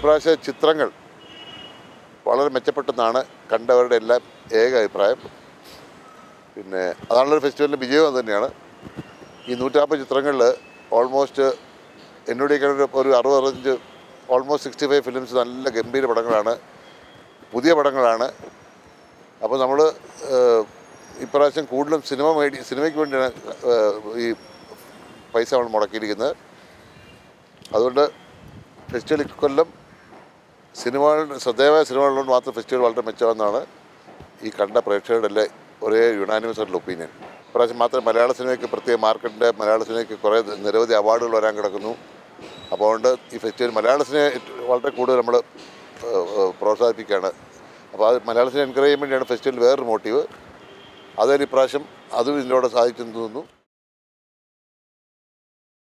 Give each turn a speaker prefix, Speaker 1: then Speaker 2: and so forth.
Speaker 1: ഇപ്രാവശ്യ ചിത്രങ്ങൾ വളരെ മെച്ചപ്പെട്ടെന്നാണ് കണ്ടവരുടെ എല്ലാം ഏക അഭിപ്രായം പിന്നെ അതാണല്ലോ ഫെസ്റ്റിവലിൻ്റെ വിജയം അത് തന്നെയാണ് ഈ നൂറ്റാമ്പത് ചിത്രങ്ങളിൽ ഓൾമോസ്റ്റ് എന്നോടേക്കാൾ ഒരു ഒരു അറുപത് അറുപത്തഞ്ച് ഓൾമോസ്റ്റ് സിക്സ്റ്റി ഫൈവ് ഫിലിംസ് നല്ല ഗംഭീര പടങ്ങളാണ് പുതിയ പടങ്ങളാണ് അപ്പോൾ നമ്മൾ ഇപ്രാവശ്യം കൂടുതലും സിനിമ മേടി സിനിമയ്ക്ക് വേണ്ടിയാണ് ഏഹ്, ഈ പൈസ നമ്മൾ മുടക്കിയിരിക്കുന്നത് അതുകൊണ്ട് ഫെസ്റ്റിവൽ ഇക്കൊല്ലം സിനിമകളുടെ ശ്രദ്ധേയമായ സിനിമകളിലോട് മാത്രം ഫെസ്റ്റിവൽ വളരെ മെച്ചമെന്നാണ് ഈ കണ്ട പ്രേക്ഷകരുടെ എല്ലാം ഒരേ യുണാനിമസ് ആയിട്ടുള്ള ഒപ്പീനിയൻ ഇപ്രാവശ്യം മാത്രം മലയാള സിനിമയ്ക്ക് പ്രത്യേക മാർക്കറ്റിൻ്റെ മലയാള സിനിമയ്ക്ക് കുറേ നിരവധി അവാർഡുകൾ വരാൻ കിടക്കുന്നു അപ്പോൾ അതുകൊണ്ട് ഈ ഫെസ്റ്റിവൽ മലയാള സിനിമയെ ഏറ്റവും- വളരെ കൂടുതൽ നമ്മൾ പ്രോത്സാഹിപ്പിക്കുകയാണ് അപ്പോൾ അത് മലയാള സിനിമ എൻകറേജ് ചെയ്യാൻ വേണ്ടിയാണ് ഫെസ്റ്റിവൽ വേറൊരു മോട്ടീവ് അതൊരു ഇപ്രാവശ്യം അതും ഇതിലൂടെ സാധിച്ചെന്ന് തോന്നുന്നു